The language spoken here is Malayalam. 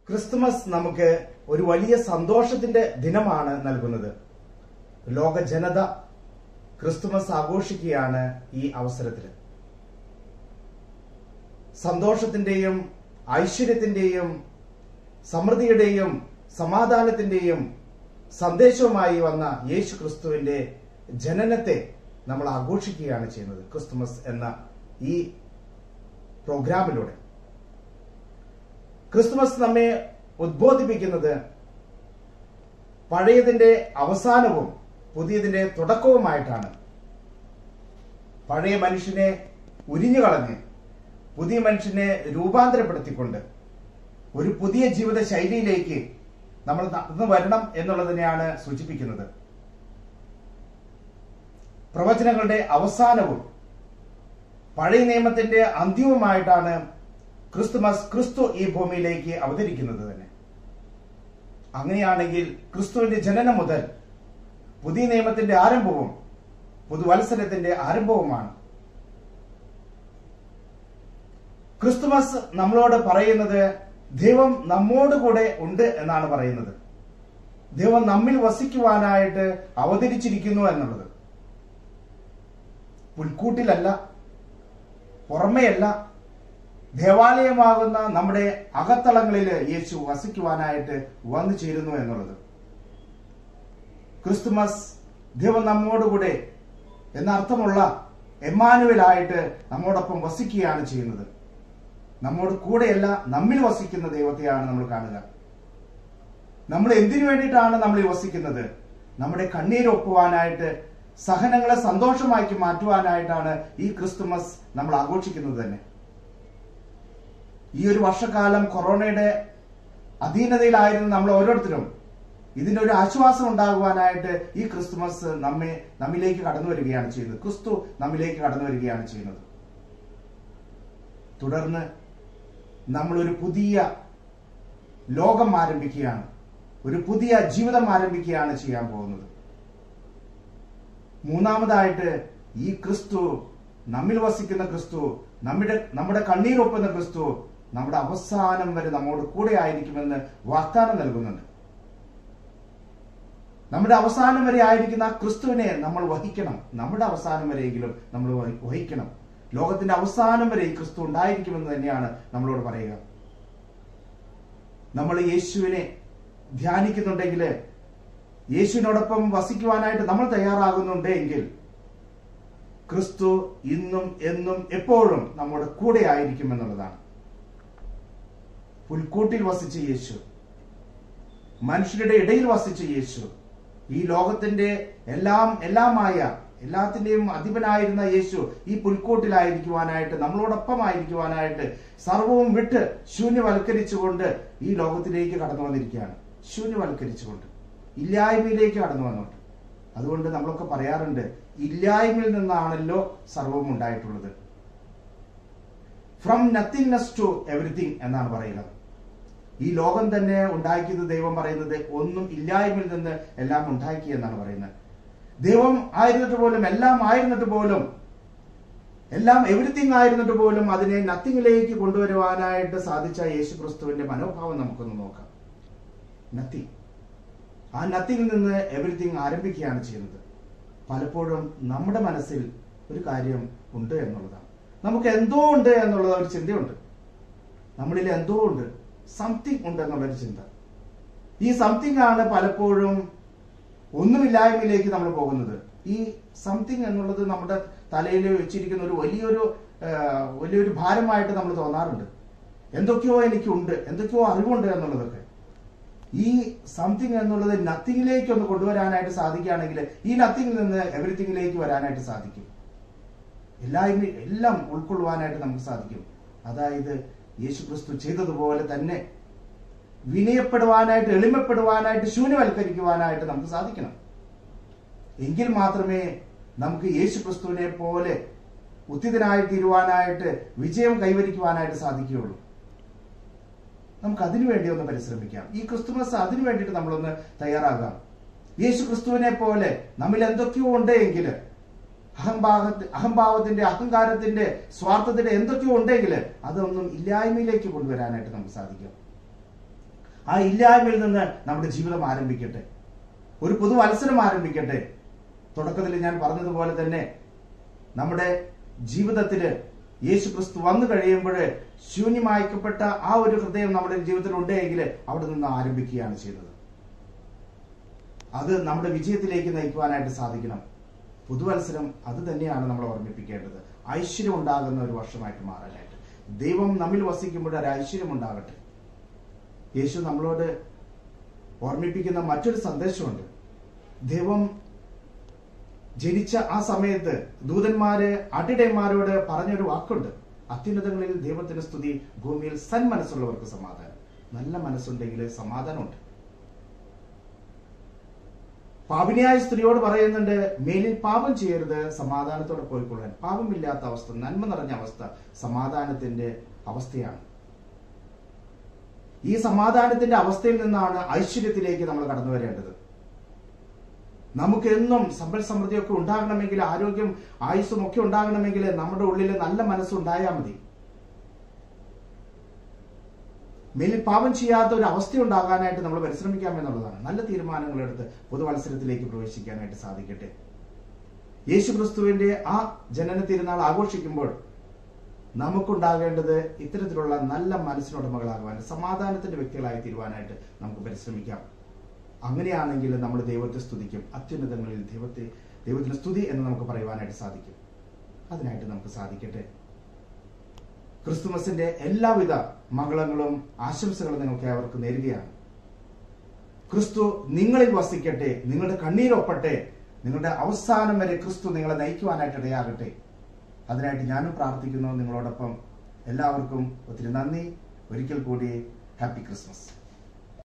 ക്രിസ്തുമസ് നമുക്ക് ഒരു വലിയ സന്തോഷത്തിന്റെ ദിനമാണ് നൽകുന്നത് ലോക ജനത ക്രിസ്തുമസ് ആഘോഷിക്കുകയാണ് ഈ അവസരത്തിൽ സന്തോഷത്തിന്റെയും ഐശ്വര്യത്തിന്റെയും സമൃദ്ധിയുടെയും സമാധാനത്തിന്റെയും സന്ദേശവുമായി വന്ന യേശു ക്രിസ്തുവിന്റെ ജനനത്തെ നമ്മൾ ആഘോഷിക്കുകയാണ് ചെയ്യുന്നത് ക്രിസ്തുമസ് എന്ന ഈ പ്രോഗ്രാമിലൂടെ ക്രിസ്തുമസ് നമ്മെ ഉദ്ബോധിപ്പിക്കുന്നത് പഴയതിന്റെ അവസാനവും പുതിയതിന്റെ തുടക്കവുമായിട്ടാണ് പഴയ മനുഷ്യനെ ഉരിഞ്ഞു കളഞ്ഞ് പുതിയ മനുഷ്യനെ രൂപാന്തരപ്പെടുത്തിക്കൊണ്ട് ഒരു പുതിയ ജീവിത ശൈലിയിലേക്ക് നമ്മൾ നടന്നു വരണം എന്നുള്ളതിനെയാണ് സൂചിപ്പിക്കുന്നത് പ്രവചനങ്ങളുടെ അവസാനവും പഴയ നിയമത്തിന്റെ അന്ത്യവുമായിട്ടാണ് ക്രിസ്തുമസ് ക്രിസ്തു ഈ ഭൂമിയിലേക്ക് അവതരിക്കുന്നത് തന്നെ അങ്ങനെയാണെങ്കിൽ ക്രിസ്തുവിന്റെ ജനനം മുതൽ പുതിയ നിയമത്തിന്റെ ആരംഭവും പുതുവത്സരത്തിന്റെ ആരംഭവുമാണ് ക്രിസ്തുമസ് നമ്മളോട് പറയുന്നത് ദൈവം നമ്മോട് കൂടെ ഉണ്ട് എന്നാണ് പറയുന്നത് ദൈവം നമ്മിൽ വസിക്കുവാനായിട്ട് അവതരിച്ചിരിക്കുന്നു എന്നുള്ളത് പുൽക്കൂട്ടിലല്ല പുറമെയല്ല ദേവാലയമാകുന്ന നമ്മുടെ അകത്തളങ്ങളിൽ യേശു വസിക്കുവാനായിട്ട് വന്നു ചേരുന്നു എന്നുള്ളത് ക്രിസ്തുമസ് ദൈവം നമ്മോടുകൂടെ എന്നർത്ഥമുള്ള എമ്മാനുവലായിട്ട് നമ്മോടൊപ്പം വസിക്കുകയാണ് ചെയ്യുന്നത് നമ്മോട് കൂടെയല്ല നമ്മിൽ വസിക്കുന്ന ദൈവത്തെയാണ് നമ്മൾ കാണുക നമ്മൾ എന്തിനു വേണ്ടിയിട്ടാണ് നമ്മൾ ഈ വസിക്കുന്നത് നമ്മുടെ കണ്ണീര് ഒപ്പുവാനായിട്ട് സഹനങ്ങളെ സന്തോഷമാക്കി മാറ്റുവാനായിട്ടാണ് ഈ ക്രിസ്തുമസ് നമ്മൾ ആഘോഷിക്കുന്നത് തന്നെ ഈ ഒരു വർഷക്കാലം കൊറോണയുടെ അധീനതയിലായിരുന്ന നമ്മൾ ഓരോരുത്തരും ഇതിനൊരു ആശ്വാസം ഉണ്ടാകുവാനായിട്ട് ഈ ക്രിസ്തുമസ് നമ്മെ നമ്മിലേക്ക് കടന്നു വരികയാണ് ചെയ്യുന്നത് ക്രിസ്തു നമ്മിലേക്ക് കടന്നു വരികയാണ് ചെയ്യുന്നത് തുടർന്ന് നമ്മൾ ഒരു പുതിയ ലോകം ആരംഭിക്കുകയാണ് ഒരു പുതിയ ജീവിതം ആരംഭിക്കുകയാണ് ചെയ്യാൻ പോകുന്നത് മൂന്നാമതായിട്ട് ഈ ക്രിസ്തു നമ്മിൽ വസിക്കുന്ന ക്രിസ്തു നമ്മുടെ നമ്മുടെ കണ്ണീരൊപ്പുന്ന ക്രിസ്തു നമ്മുടെ അവസാനം വരെ നമ്മോട് കൂടെ ആയിരിക്കുമെന്ന് വാഗ്ദാനം നൽകുന്നുണ്ട് നമ്മുടെ അവസാനം വരെ ആയിരിക്കുന്ന ആ ക്രിസ്തുവിനെ നമ്മൾ വഹിക്കണം നമ്മുടെ അവസാനം വരെയെങ്കിലും നമ്മൾ വഹി- വഹിക്കണം ലോകത്തിന്റെ അവസാനം വരെ ഈ ക്രിസ്തു ഉണ്ടായിരിക്കുമെന്ന് തന്നെയാണ് നമ്മളോട് പറയുക നമ്മൾ യേശുവിനെ ധ്യാനിക്കുന്നുണ്ടെങ്കിൽ യേശുവിനോടൊപ്പം വസിക്കുവാനായിട്ട് നമ്മൾ തയ്യാറാകുന്നുണ്ട് എങ്കിൽ ക്രിസ്തു ഇന്നും എന്നും എപ്പോഴും നമ്മുടെ കൂടെ ആയിരിക്കും എന്നുള്ളതാണ് പുൽക്കൂട്ടിൽ വസിച്ച യേശു മനുഷ്യരുടെ ഇടയിൽ വസിച്ച യേശു ഈ ലോകത്തിന്റെ എല്ലാം എല്ലാമായ എല്ലാത്തിന്റെയും അധിപനായിരുന്ന യേശു ഈ പുൽക്കൂട്ടിലായിരിക്കുവാനായിട്ട് നമ്മളോടൊപ്പം ആയിരിക്കുവാനായിട്ട് സർവവും വിട്ട് ശൂന്യവൽക്കരിച്ചുകൊണ്ട് ഈ ലോകത്തിലേക്ക് കടന്നു വന്നിരിക്കുകയാണ് ശൂന്യവൽക്കരിച്ചുകൊണ്ട് ഇല്ലായ്മയിലേക്ക് കടന്നു വന്നുകൊണ്ട് അതുകൊണ്ട് നമ്മളൊക്കെ പറയാറുണ്ട് ഇല്ലായ്മയിൽ നിന്നാണല്ലോ സർവവും ഉണ്ടായിട്ടുള്ളത് ഫ്രം നത്തിങ്നെസ് ടു എവറിത്തിങ് എന്നാണ് പറയുക ഈ ലോകം തന്നെ ഉണ്ടാക്കിയത് ദൈവം പറയുന്നത് ഒന്നും ഇല്ലായ്മയിൽ നിന്ന് എല്ലാം ഉണ്ടാക്കി എന്നാണ് പറയുന്നത് ദൈവം ആയിരുന്നിട്ട് പോലും എല്ലാം ആയിരുന്നിട്ട് പോലും എല്ലാം എവറിത്തിങ് ആയിരുന്നിട്ട് പോലും അതിനെ നത്തിങ്ങിലേക്ക് കൊണ്ടുവരുവാനായിട്ട് സാധിച്ച യേശു ക്രിസ്തുവിന്റെ മനോഭാവം നമുക്കൊന്ന് നോക്കാം നത്തിങ് ആ നത്തിങ്ങിൽ നിന്ന് എവറിത്തിങ് ആരംഭിക്കുകയാണ് ചെയ്യുന്നത് പലപ്പോഴും നമ്മുടെ മനസ്സിൽ ഒരു കാര്യം ഉണ്ട് എന്നുള്ളതാണ് നമുക്ക് എന്തോ ഉണ്ട് എന്നുള്ള ഒരു ചിന്തയുണ്ട് നമ്മളിൽ എന്തോ ഉണ്ട് സംതിങ് ഉണ്ട് എന്നുള്ളൊരു ചിന്ത ഈ സംതിങ് ആണ് പലപ്പോഴും ഒന്നുമില്ലായ്മയിലേക്ക് നമ്മൾ പോകുന്നത് ഈ സംതിങ് എന്നുള്ളത് നമ്മുടെ തലയിൽ വെച്ചിരിക്കുന്ന ഒരു വലിയൊരു ആ, വലിയൊരു ഭാരമായിട്ട് നമ്മൾ തോന്നാറുണ്ട് എന്തൊക്കെയോ എനിക്കുണ്ട് എന്തൊക്കെയോ അറിവുണ്ട് എന്നുള്ളതൊക്കെ ഈ സംതിങ് എന്നുള്ളത് നത്തിങ്ങിലേക്ക് ഒന്ന് കൊണ്ടുവരാനായിട്ട് സാധിക്കുകയാണെങ്കിൽ ഈ നത്തിങ്ങിൽ നിന്ന് എവറിത്തിങ്ങിലേക്ക് വരാനായിട്ട് സാധിക്കും എല്ലായ്മ എല്ലാം ഉൾക്കൊള്ളുവാനായിട്ട് നമുക്ക് സാധിക്കും അതായത് യേശു ക്രിസ്തു ചെയ്തതുപോലെ തന്നെ വിനയപ്പെടുവാനായിട്ട് എളിമപ്പെടുവാനായിട്ട് ശൂന്യവൽക്കരിക്കുവാനായിട്ട് നമുക്ക് സാധിക്കണം എങ്കിൽ മാത്രമേ നമുക്ക് യേശു ക്രിസ്തുവിനെ പോലെ ഉത്തിതനായി തീരുവാനായിട്ട് വിജയം കൈവരിക്കുവാനായിട്ട് സാധിക്കുകയുള്ളൂ നമുക്ക് അതിനു വേണ്ടി ഒന്ന് പരിശ്രമിക്കാം ഈ ക്രിസ്തുമസ് അതിനു വേണ്ടിയിട്ട് നമ്മളൊന്ന് തയ്യാറാകാം യേശു ക്രിസ്തുവിനെ പോലെ നമ്മിൽ എന്തൊക്കെയോ ഉണ്ട് എങ്കിൽ അഹംഭാവ അഹംഭാവത്തിന്റെ അഹങ്കാരത്തിന്റെ സ്വാർത്ഥത്തിന്റെ എന്തൊക്കെയോ ഉണ്ടെങ്കിൽ അതൊന്നും ഇല്ലായ്മയിലേക്ക് കൊണ്ടുവരാനായിട്ട് നമുക്ക് സാധിക്കും ആ ഇല്ലായ്മയിൽ നിന്ന് നമ്മുടെ ജീവിതം ആരംഭിക്കട്ടെ ഒരു പുതുവത്സരം ആരംഭിക്കട്ടെ തുടക്കത്തിൽ ഞാൻ പറഞ്ഞതുപോലെ തന്നെ നമ്മുടെ ജീവിതത്തില് യേശു ക്രിസ്തു വന്നു കഴിയുമ്പോൾ ശൂന്യമാക്കപ്പെട്ട ആ ഒരു ഹൃദയം നമ്മുടെ ജീവിതത്തിൽ ഉണ്ടെങ്കിൽ അവിടെ നിന്ന് ആരംഭിക്കുകയാണ് ചെയ്തത് അത് നമ്മുടെ വിജയത്തിലേക്ക് നയിക്കുവാനായിട്ട് സാധിക്കണം പുതുവത്സരം അത് തന്നെയാണ് നമ്മൾ ഓർമ്മിപ്പിക്കേണ്ടത് ഐശ്വര്യം ഉണ്ടാകുന്ന ഒരു വർഷമായിട്ട് മാറാനായിട്ട് ദൈവം നമ്മിൽ വസിക്കുമ്പോൾ ഒരു ഐശ്വര്യം ഉണ്ടാകട്ടെ യേശു നമ്മളോട് ഓർമ്മിപ്പിക്കുന്ന മറ്റൊരു സന്ദേശമുണ്ട് ദൈവം ജനിച്ച ആ സമയത്ത് ദൂതന്മാര് അടിടയന്മാരോട് പറഞ്ഞൊരു വാക്കുണ്ട് അത്യുന്നതങ്ങളിൽ ദൈവത്തിന് സ്തുതി ഭൂമിയിൽ സന്മനസ്സുള്ളവർക്ക് സമാധാനം നല്ല മനസ്സുണ്ടെങ്കിൽ സമാധാനമുണ്ട് പാപിനിയായ സ്ത്രീയോട് പറയുന്നുണ്ട് മേലിൽ പാപം ചെയ്യരുത് സമാധാനത്തോടെ പോയിക്കൊള്ളാൻ പാപമില്ലാത്ത അവസ്ഥ നന്മ നിറഞ്ഞ അവസ്ഥ സമാധാനത്തിന്റെ അവസ്ഥയാണ് ഈ സമാധാനത്തിന്റെ അവസ്ഥയിൽ നിന്നാണ് ഐശ്വര്യത്തിലേക്ക് നമ്മൾ കടന്നു വരേണ്ടത് നമുക്ക് എന്നും സമ്പൽ സമൃദ്ധിയൊക്കെ ഉണ്ടാകണമെങ്കിൽ ആരോഗ്യം ആയുസ്സും ഒക്കെ ഉണ്ടാകണമെങ്കിൽ നമ്മുടെ ഉള്ളിൽ നല്ല മനസ്സുണ്ടായാൽ മതി മേലിൽ പാപം ചെയ്യാത്ത ഒരു അവസ്ഥ ഉണ്ടാകാനായിട്ട് നമ്മൾ പരിശ്രമിക്കാം എന്നുള്ളതാണ് നല്ല തീരുമാനങ്ങൾ എടുത്ത് പുതുവത്സരത്തിലേക്ക് പ്രവേശിക്കാനായിട്ട് സാധിക്കട്ടെ യേശു ക്രിസ്തുവിന്റെ ആ ജനന തിരുനാൾ ആഘോഷിക്കുമ്പോൾ നമുക്കുണ്ടാകേണ്ടത് ഇത്തരത്തിലുള്ള നല്ല മനസ്സിനുടമകളാകുവാൻ സമാധാനത്തിന്റെ വ്യക്തികളായി തീരുവാനായിട്ട് നമുക്ക് പരിശ്രമിക്കാം അങ്ങനെയാണെങ്കിൽ നമ്മൾ ദൈവത്തെ സ്തുതിക്കും അത്യുന്നതങ്ങളിൽ ദൈവത്തെ ദൈവത്തിന് സ്തുതി എന്ന് നമുക്ക് പറയുവാനായിട്ട് സാധിക്കും അതിനായിട്ട് നമുക്ക് സാധിക്കട്ടെ ക്രിസ്തുമസിന്റെ എല്ലാവിധ മംഗളങ്ങളും ആശംസകളും നിങ്ങൾക്ക് അവർക്ക് നേരുകയാണ് ക്രിസ്തു നിങ്ങളിൽ വസിക്കട്ടെ നിങ്ങളുടെ കണ്ണീരൊപ്പട്ടെ നിങ്ങളുടെ അവസാനം വരെ ക്രിസ്തു നിങ്ങളെ നയിക്കുവാനായിട്ട് ഇടയാകട്ടെ അതിനായിട്ട് ഞാനും പ്രാർത്ഥിക്കുന്നു നിങ്ങളോടൊപ്പം എല്ലാവർക്കും ഒത്തിരി നന്ദി ഒരിക്കൽ കൂടി ഹാപ്പി ക്രിസ്മസ്